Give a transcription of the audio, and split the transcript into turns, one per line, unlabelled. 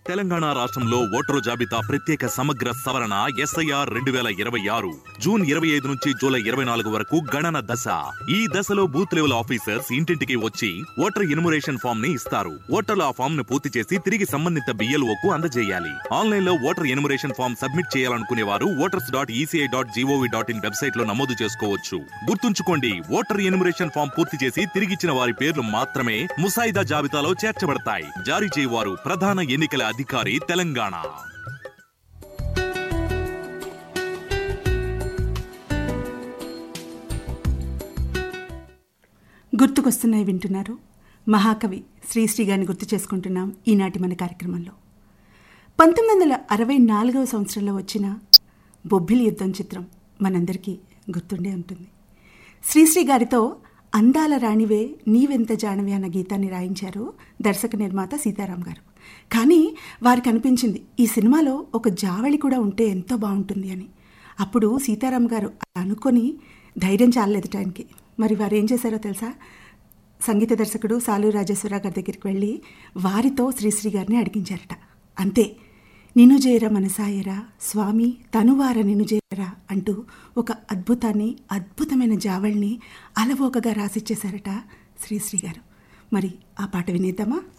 తెలంగాణ రాష్ట్రంలో ఓటరు జాబితా ప్రత్యేక సమగ్ర సవరణ ఎస్ఐఆర్ రెండు వేల ఇరవై ఆరు జూన్ ఇరవై ఐదు నుంచి జూలై ఇరవై నాలుగు వరకు గణన దశ ఈ దశలో బూత్ లెవెల్ ఆఫీసర్స్ ఇంటింటికి వచ్చి ఓటర్ ఎన్యుమరేషన్ ఫామ్ ని ఇస్తారు ఓటర్లు ఆ ఫామ్ ను పూర్తి చేసి తిరిగి సంబంధిత BLO కు అందజేయాలి ఆన్లైన్ లో ఓటర్ ఎన్యుమరేషన్ ఫామ్ సబ్మిట్ చేయాలనుకునే వారు voters dot ECI dot gov dot in website లో నమోదు చేసుకోవచ్చు గుర్తుంచుకోండి ఓటర్ ఎన్యుమరేషన్ ఫామ్ పూర్తి చేసి తిరిగిచ్చిన వారి పేర్లు మాత్రమే ముసాయిదా జాబితాలో చేర్చబడతాయి జారీ చేయవారు ప్రధాన ఎన్నికల అధికారి తెలంగాణ
గుర్తుకొస్తున్నాయి వింటున్నారు మహాకవి శ్రీశ్రీ గారిని గుర్తు చేసుకుంటున్నాం ఈనాటి మన కార్యక్రమంలో పంతొమ్మిది వందల అరవై నాలుగవ సంవత్సరంలో వచ్చిన బొబ్బిలి యుద్ధం చిత్రం మనందరికీ గుర్తుండే ఉంటుంది శ్రీశ్రీ గారితో అందాల రాణివే నీవెంత జానవి అన్న గీతాన్ని రాయించారు దర్శక నిర్మాత సీతారాం గారు కానీ వారికి అనిపించింది ఈ సినిమాలో ఒక జావళి కూడా ఉంటే ఎంతో బాగుంటుంది అని అప్పుడు సీతారాం గారు అనుకొని ధైర్యం చాలలేదు టైంకి మరి వారు ఏం చేశారో తెలుసా సంగీత దర్శకుడు సాలు రాజేశ్వరరావు గారి దగ్గరికి వెళ్ళి వారితో శ్రీశ్రీ గారిని అడిగించారట అంతే నిన్ను చేర మనసాయరా స్వామి తనువార నిన్ను చేరరా అంటూ ఒక అద్భుతాన్ని అద్భుతమైన జావళిని అలవోకగా రాసిచ్చేశారట శ్రీశ్రీ గారు మరి ఆ పాట వినేద్దామా